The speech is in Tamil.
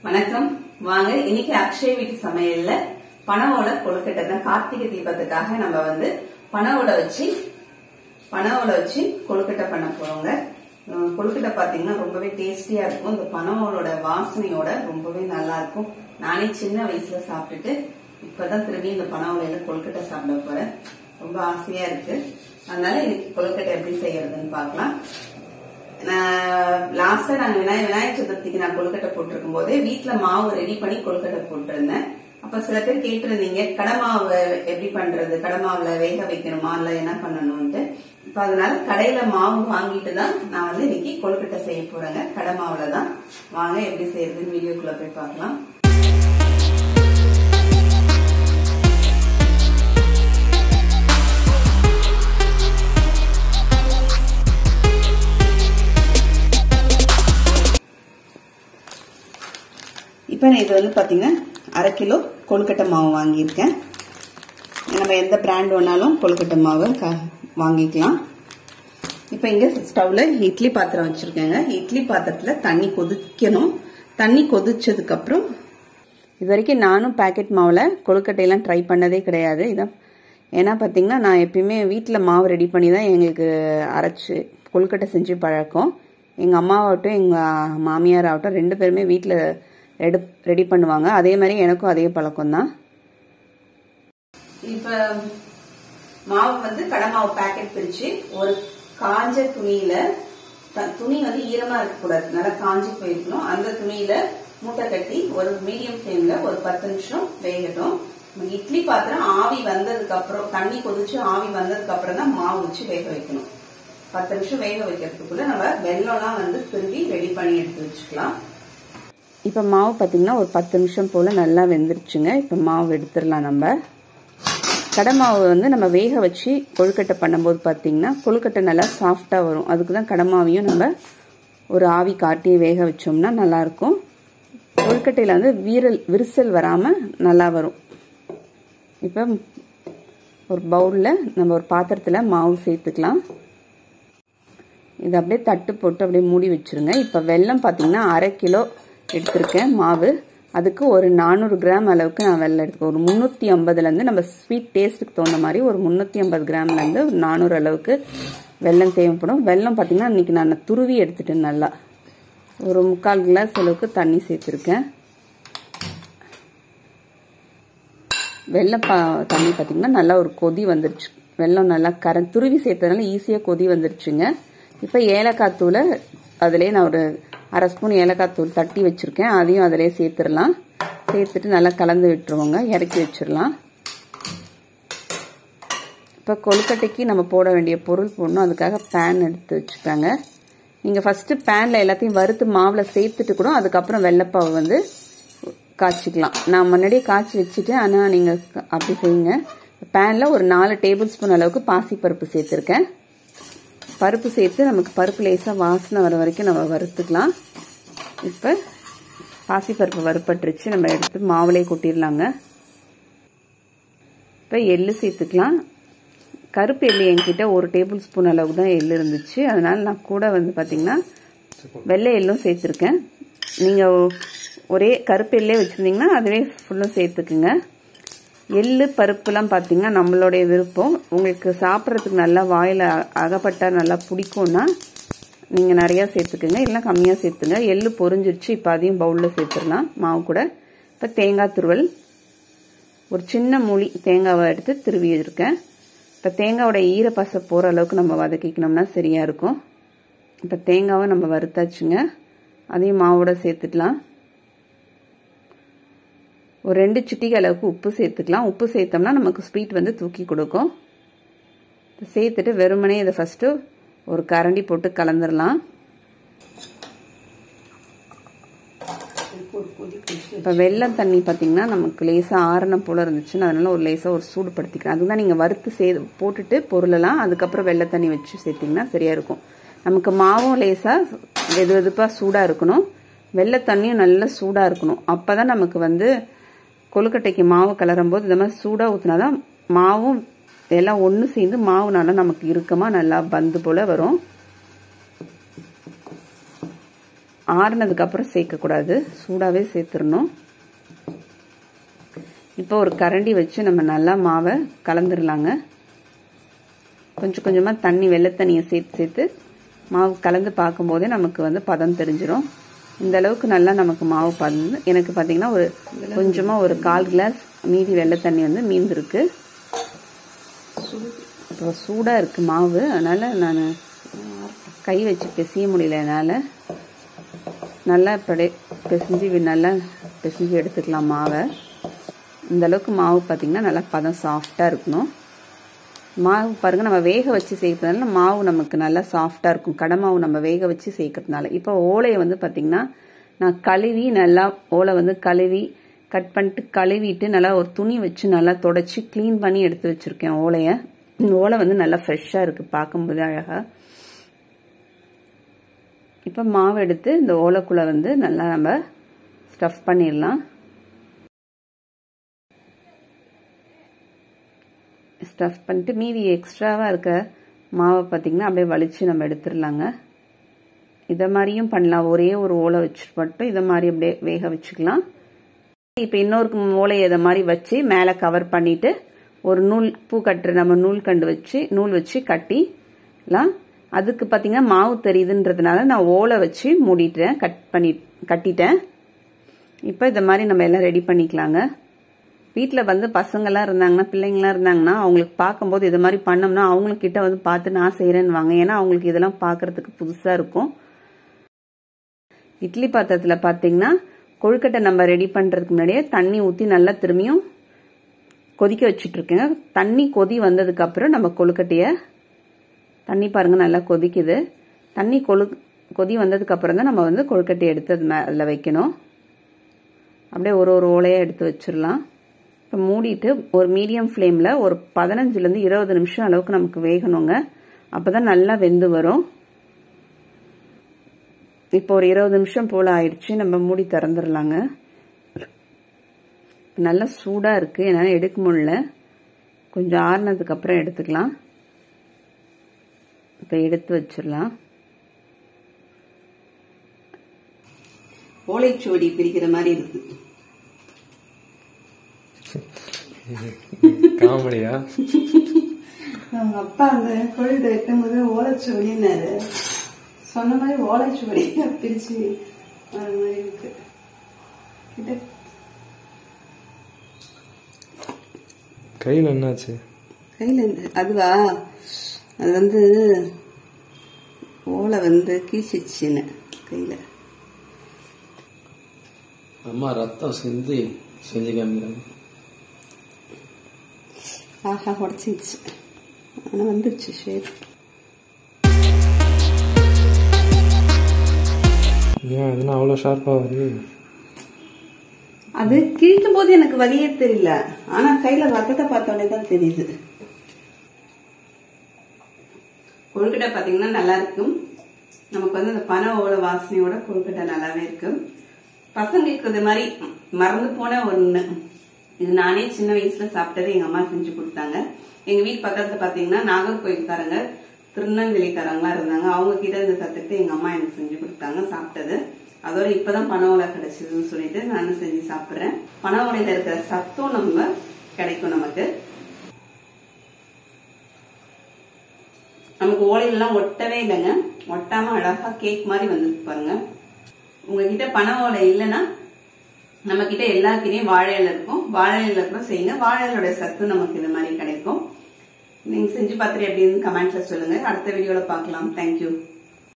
வணக்கம் வாங்க இன்னைக்கு அக்ஷய வீட்டு சமையல்ல பனவோட கொழுக்கட்டை தான் கார்த்திகை தீபத்துக்காக நம்ம வந்து பனவோட வச்சு பனவோட வச்சு கொழுக்கட்டை பண்ண போறோங்க உம், கொழுக்கட்டை பாத்தீங்கன்னா ரொம்பவே டேஸ்டியா இருக்கும் இந்த பனவோட வாசனையோட ரொம்பவே நல்லா இருக்கும் நானே சின்ன வயசுல சாப்பிட்டுட்டு இப்பதான் திரும்பி இந்த பனவோலையில கொழுக்கட்டை சாப்பிட போறேன் ரொம்ப ஆசையா இருக்கு அதனால இன்னைக்கு கொழுக்கட்டை எப்படி செய்யறதுன்னு பார்க்கலாம் நான் லாஸ்டா நாங்க விநாயக விநாயகர் சதுர்த்திக்கு நான் கொழுக்கட்டை போட்டிருக்கும் போதே வீட்டுல மாவு ரெடி பண்ணி கொழுக்கட்டை போட்டிருந்தேன் அப்ப சில பேர் கேட்டிருந்தீங்க கடை மாவு எப்படி பண்றது கடை மாவுல வேக வைக்கணுமா இல்ல என்ன பண்ணணும்ட்டு இப்ப அதனால கடையில மாவு வாங்கிட்டு தான் நான் வந்து இன்னைக்கு கொழுக்கட்டை செய்ய போறேங்க கடை மாவுல தான் வாங்க எப்படி செய்யறதுன்னு வீடியோக்குள்ள போய் பார்க்கலாம் இப்போ நான் இது வந்து பார்த்தீங்கன்னா அரை கிலோ கொழுக்கட்டை மாவு வாங்கியிருக்கேன் நம்ம எந்த பிராண்ட் வேணாலும் கொழுக்கட்டை மாவு க வாங்கிக்கலாம் இப்போ இங்கே ஸ்டவ்ல இட்லி பாத்திரம் வச்சுருக்கேங்க இட்லி பாத்திரத்தில் தண்ணி கொதிக்கணும் தண்ணி கொதிச்சதுக்கப்புறம் இது வரைக்கும் நானும் பேக்கெட் மாவில் கொழுக்கட்டையெல்லாம் ட்ரை பண்ணதே கிடையாது இதான் ஏன்னா பார்த்தீங்கன்னா நான் எப்பயுமே வீட்டில் மாவு ரெடி பண்ணி தான் எங்களுக்கு அரைச்சி கொழுக்கட்டை செஞ்சு பழக்கம் எங்கள் அம்மாவாகட்டும் எங்கள் மாமியார் ஆகட்டும் ரெண்டு பேருமே வீட்டில் ரெடி ரெடி பண்ணுவாங்க அதே மாதிரி எனக்கும் அதே பழக்கம் தான் இப்போ மாவு வந்து கடை மாவு பேக்கெட் பிரிச்சு ஒரு காஞ்ச துணியில த- துணி வந்து ஈரமா இருக்கக்கூடாது நல்லா காஞ்சி போயிருக்கணும் அந்த துணியில மூட்டை கட்டி ஒரு மீடியம் ஃப்ளேம்ல ஒரு பத்து நிமிஷம் வேகட்டும் நம்ம இட்லி பாத்திரம் ஆவி வந்ததுக்கு அப்புறம் தண்ணி கொதிச்சு ஆவி வந்ததுக்கு அப்புறம் தான் மாவு வச்சு வேக வைக்கணும் பத்து நிமிஷம் வேக வைக்கிறதுக்குள்ள நம்ம வெள்ளம்லாம் வந்து திரும்பி ரெடி பண்ணி எடுத்து வச்சுக்கலாம் இப்போ மாவு பார்த்தீங்கன்னா ஒரு பத்து நிமிஷம் போல் நல்லா வெந்துருச்சுங்க இப்போ மாவு எடுத்துடலாம் நம்ம கடை மாவு வந்து நம்ம வேக வச்சு கொழுக்கட்டை பண்ணும்போது பார்த்தீங்கன்னா கொழுக்கட்டை நல்லா சாஃப்டாக வரும் அதுக்கு தான் கடை மாவையும் நம்ம ஒரு ஆவி காட்டி வேக வச்சோம்னா நல்லாயிருக்கும் கொழுக்கட்டையில் வந்து வீரல் விரிசல் வராமல் நல்லா வரும் இப்போ ஒரு பவுலில் நம்ம ஒரு பாத்திரத்தில் மாவு சேர்த்துக்கலாம் இது அப்படியே தட்டு போட்டு அப்படியே மூடி வச்சிருங்க இப்போ வெல்லம் பார்த்தீங்கன்னா அரை கிலோ எடுத்திருக்கேன் மாவு அதுக்கு ஒரு நானூறு கிராம் அளவுக்கு நான் வெள்ளம் எடுத்துக்கோ ஒரு முந்நூற்றி ஐம்பதுலேருந்து நம்ம ஸ்வீட் டேஸ்ட்டுக்கு தகுந்த மாதிரி ஒரு முந்நூற்றி ஐம்பது கிராம்லேருந்து ஒரு நானூறு அளவுக்கு வெல்லம் தேவைப்படும் வெல்லம் பார்த்தீங்கன்னா இன்றைக்கி நான் துருவி எடுத்துட்டேன் நல்லா ஒரு முக்கால் கிளாஸ் அளவுக்கு தண்ணி சேர்த்துருக்கேன் வெள்ளம் பா தண்ணி பார்த்தீங்கன்னா நல்லா ஒரு கொதி வந்துருச்சு வெள்ளம் நல்லா கர துருவி சேர்த்ததுனால ஈஸியாக கொதி வந்துருச்சுங்க இப்போ ஏலக்காய் தூளை அதிலே நான் ஒரு அரை ஸ்பூன் ஏலக்காய் தூள் தட்டி வச்சுருக்கேன் அதையும் அதிலே சேர்த்துடலாம் சேர்த்துட்டு நல்லா கலந்து விட்டுருவோங்க இறக்கி வச்சிடலாம் இப்போ கொழுக்கட்டைக்கு நம்ம போட வேண்டிய பொருள் போடணும் அதுக்காக பேன் எடுத்து வச்சுட்டாங்க நீங்கள் ஃபஸ்ட்டு பேனில் எல்லாத்தையும் வறுத்து மாவில் சேர்த்துட்டு கூட அதுக்கப்புறம் வெள்ளைப்பாவை வந்து காய்ச்சிக்கலாம் நான் முன்னாடியே காய்ச்சி வச்சுட்டேன் ஆனால் நீங்கள் அப்படி செய்யுங்க பேனில் ஒரு நாலு டேபிள் ஸ்பூன் அளவுக்கு பாசிப்பருப்பு சேர்த்துருக்கேன் பருப்பு சேர்த்து நமக்கு பருப்பு லேசாக வாசனை வர வரைக்கும் நம்ம வறுத்துக்கலாம் இப்போ பாசிப்பருப்பு வறுப்பட்டுருச்சு நம்ம எடுத்து மாவுலேயே கொட்டிடலாங்க இப்போ எள்ளு சேர்த்துக்கலாம் கருப்பு எள்ளு என்கிட்ட ஒரு டேபிள் ஸ்பூன் அளவுக்கு தான் எள்ளு இருந்துச்சு அதனால் நான் கூட வந்து பார்த்திங்கன்னா வெள்ளை எள்ளும் சேர்த்துருக்கேன் நீங்கள் ஒரே கருப்பு எள்ளே வச்சுருந்தீங்கன்னா அதுவே ஃபுல்லும் சேர்த்துக்குங்க எள்ளு பருப்புலாம் பார்த்தீங்கன்னா நம்மளுடைய விருப்பம் உங்களுக்கு சாப்பிட்றதுக்கு நல்லா வாயில் அகப்பட்டால் நல்லா பிடிக்கும்னா நீங்கள் நிறையா சேர்த்துக்குங்க இல்லைனா கம்மியாக சேர்த்துங்க எள்ளு பொரிஞ்சிருச்சு இப்போ அதையும் பவுலில் சேர்த்துடலாம் மாவு கூட இப்போ தேங்காய் துருவல் ஒரு சின்ன மூலி தேங்காவை எடுத்து திருவி இருக்கேன் இப்போ தேங்காவோட ஈரப்பசை போகிற அளவுக்கு நம்ம வதக்கிக்கணும்னா சரியாக இருக்கும் இப்போ தேங்காவை நம்ம வறுத்தாச்சுங்க அதையும் மாவோட சேர்த்துக்கலாம் ஒரு ரெண்டு சிட்டிகை அளவுக்கு உப்பு சேர்த்துக்கலாம் உப்பு சேர்த்தோம்னா நமக்கு ஸ்வீட் வந்து தூக்கி கொடுக்கும் சேர்த்துட்டு வெறுமனே இதை ஃபஸ்ட்டு ஒரு கரண்டி போட்டு கலந்துடலாம் இப்போ வெள்ளம் தண்ணி பார்த்தீங்கன்னா நமக்கு லேசாக ஆரணம் போல் இருந்துச்சுன்னு அதனால ஒரு லேசாக ஒரு சூடுபடுத்திக்கிறேன் அதுதான் நீங்கள் வறுத்து சே போட்டுட்டு பொருளெல்லாம் அதுக்கப்புறம் வெள்ளை தண்ணி வச்சு சேர்த்திங்கன்னா சரியாக இருக்கும் நமக்கு மாவும் லேசாக வெது வெதுப்பாக சூடாக இருக்கணும் வெள்ளை தண்ணியும் நல்லா சூடாக இருக்கணும் அப்போ தான் நமக்கு வந்து கொழுக்கட்டைக்கு மாவு கலரும் போது இந்த மாதிரி சூடாக ஊற்றினா தான் மாவும் எல்லாம் ஒன்று சேர்ந்து மாவு நல்லா நமக்கு இறுக்கமாக நல்லா பந்து போல் வரும் ஆறுனதுக்கப்புறம் சேர்க்கக்கூடாது சூடாகவே சேர்த்துடணும் இப்போ ஒரு கரண்டி வச்சு நம்ம நல்லா மாவை கலந்துடலாங்க கொஞ்சம் கொஞ்சமாக தண்ணி வெள்ளை தண்ணியை சேர்த்து சேர்த்து மாவு கலந்து பார்க்கும்போதே நமக்கு வந்து பதம் தெரிஞ்சிடும் இந்த அளவுக்கு நல்லா நமக்கு மாவு பதம் எனக்கு பார்த்தீங்கன்னா ஒரு கொஞ்சமாக ஒரு கால் கிளாஸ் மீதி வெள்ளை தண்ணி வந்து மீந்திருக்கு இப்போ சூடாக இருக்குது மாவு அதனால் நான் கை வச்சு பிசைய முடியல என்னால் நல்லா இப்படி பிசைஞ்சு நல்லா பிசைஞ்சு எடுத்துக்கலாம் மாவை இந்த அளவுக்கு மாவு பார்த்திங்கன்னா நல்லா பதம் சாஃப்டாக இருக்கணும் மாவு பாருங்கள் நம்ம வேக வச்சு சேர்க்கறதுனால மாவு நமக்கு நல்லா சாஃப்டாக இருக்கும் கடை மாவு நம்ம வேக வச்சு சேர்க்கறதுனால இப்போ ஓலையை வந்து பார்த்திங்கன்னா நான் கழுவி நல்லா ஓலை வந்து கழுவி கட் பண்ணிட்டு கழுவிட்டு நல்லா ஒரு துணி வச்சு நல்லா தொடச்சி க்ளீன் பண்ணி எடுத்து வச்சுருக்கேன் ஓலையை ஓலை வந்து நல்லா ஃப்ரெஷ்ஷாக இருக்குது பார்க்கும்போது அழகாக இப்போ மாவு எடுத்து இந்த ஓலைக்குள்ளே வந்து நல்லா நம்ம ஸ்டஃப் பண்ணிடலாம் ஸ்டஃப் பண்ணிட்டு மீதி எக்ஸ்ட்ராவாக இருக்க மாவை பார்த்திங்கன்னா அப்படியே வலிச்சு நம்ம எடுத்துடலாங்க இதை மாதிரியும் பண்ணலாம் ஒரே ஒரு ஓலை வச்சுட்டு மட்டும் இதை மாதிரி அப்படியே வேக வச்சுக்கலாம் இப்போ இன்னொரு ஓலையை இதை மாதிரி வச்சு மேலே கவர் பண்ணிவிட்டு ஒரு நூல் பூ கட்டுற நம்ம நூல் கண்டு வச்சு நூல் வச்சு கட்டிலாம் அதுக்கு பார்த்தீங்கன்னா மாவு தெரியுதுன்றதுனால நான் ஓலை வச்சு மூடிட்டேன் கட் பண்ணி கட்டிட்டேன் இப்போ இதை மாதிரி நம்ம எல்லாம் ரெடி பண்ணிக்கலாங்க வீட்டில் வந்து பசங்கள்லாம் இருந்தாங்கன்னா பிள்ளைங்களாம் இருந்தாங்கன்னா அவங்களுக்கு பார்க்கும்போது இது மாதிரி பண்ணோம்னா அவங்கக்கிட்ட வந்து பார்த்து நான் செய்கிறேன்னு வாங்க ஏன்னா அவங்களுக்கு இதெல்லாம் பார்க்குறதுக்கு புதுசாக இருக்கும் இட்லி பாத்திரத்தில் பார்த்தீங்கன்னா கொழுக்கட்டை நம்ம ரெடி பண்ணுறதுக்கு முன்னாடியே தண்ணி ஊற்றி நல்லா திரும்பியும் கொதிக்க வச்சுட்ருக்கேங்க தண்ணி கொதி வந்ததுக்கப்புறம் நம்ம கொழுக்கட்டையை தண்ணி பாருங்கள் நல்லா கொதிக்குது தண்ணி கொழு கொதி வந்ததுக்கப்புறம் தான் நம்ம வந்து கொழுக்கட்டையை எடுத்து அது மே அதில் வைக்கணும் அப்படியே ஒரு ஒரு ஓலையாக எடுத்து வச்சிடலாம் இப்போ மூடிட்டு ஒரு மீடியம் ஃப்ளேமில் ஒரு பதினஞ்சுலேருந்து இருபது நிமிஷம் அளவுக்கு நமக்கு வேகணுங்க அப்போ தான் நல்லா வெந்து வரும் இப்போ ஒரு இருபது நிமிஷம் போல் ஆயிடுச்சு நம்ம மூடி திறந்துடலாங்க நல்லா சூடாக இருக்குது என்னால் எடுக்க முடியல கொஞ்சம் ஆறுனதுக்கப்புறம் எடுத்துக்கலாம் இப்போ எடுத்து வச்சிடலாம் ஓலைச்சுவடி பிரிக்கிற மாதிரி இருக்கு காமெடியா அவங்க அப்பா அந்த கோழிட்டு வைக்கும்போது ஓலைச்சுவடினாரு சொன்ன மாதிரி ஓலைச்சுவடி பிரிச்சு அது மாதிரி இருக்கு கிட்ட கையில் என்னாச்சு கையில் இந்த அதுவா அது வந்து ஓலை வந்து கீச்சிச்சுன்னு கையில் அம்மா ரத்தம் சிந்தி செஞ்சு காமிக்கிறாங்க ஆஹா உடச்சிச்சு ஆனால் வந்துருச்சு ஷேப் ஏன் இதெல்லாம் அவ்வளோ ஷார்ப்பாக வருது அது கிழிக்கும் போது எனக்கு வலியே தெரியல ஆனா கையில ரத்தத்தை பார்த்த உடனே தான் தெரியுது கொழுக்கட்டை பாத்தீங்கன்னா நல்லா இருக்கும் நமக்கு வந்து அந்த பனை ஓல வாசனையோட கொழுக்கட்டை நல்லாவே இருக்கு பசங்களுக்கு இது மாதிரி மறந்து போன ஒண்ணு இது நானே சின்ன வயசுல சாப்பிட்டது எங்க அம்மா செஞ்சு கொடுத்தாங்க எங்க வீட்டு பக்கத்துல பாத்தீங்கன்னா நாகர்கோயில்காரங்க திருநெல்வேலிக்காரங்களா இருந்தாங்க அவங்க கிட்ட இருந்து கத்துக்கிட்டு எங்க அம்மா எனக்கு செஞ்சு கொடுத்தாங்க சாப்பிட்டது அதோட இப்பதான் பனை ஓலை கிடைச்சதுன்னு சொல்லிட்டு நானும் செஞ்சு சாப்பிடுறேன் பனை ஓலையில இருக்கிற சத்தும் நம்ம கிடைக்கும் நமக்கு நமக்கு ஓலையெல்லாம் ஒட்டவே இல்லைங்க ஒட்டாம அழகா கேக் மாதிரி வந்துருக்கு பாருங்க உங்ககிட்ட பனை ஓலை இல்லைன்னா நம்ம கிட்ட எல்லாருக்கிட்டையும் வாழை இலை இருக்கும் வாழை இலை கூட செய்யுங்க வாழை இலையோட சத்து நமக்கு இது மாதிரி கிடைக்கும் நீங்க செஞ்சு பார்த்துட்டு எப்படி இருந்து கமெண்ட்ல சொல்லுங்க அடுத்த வீடியோல பார்க்கலாம் தேங்க்யூ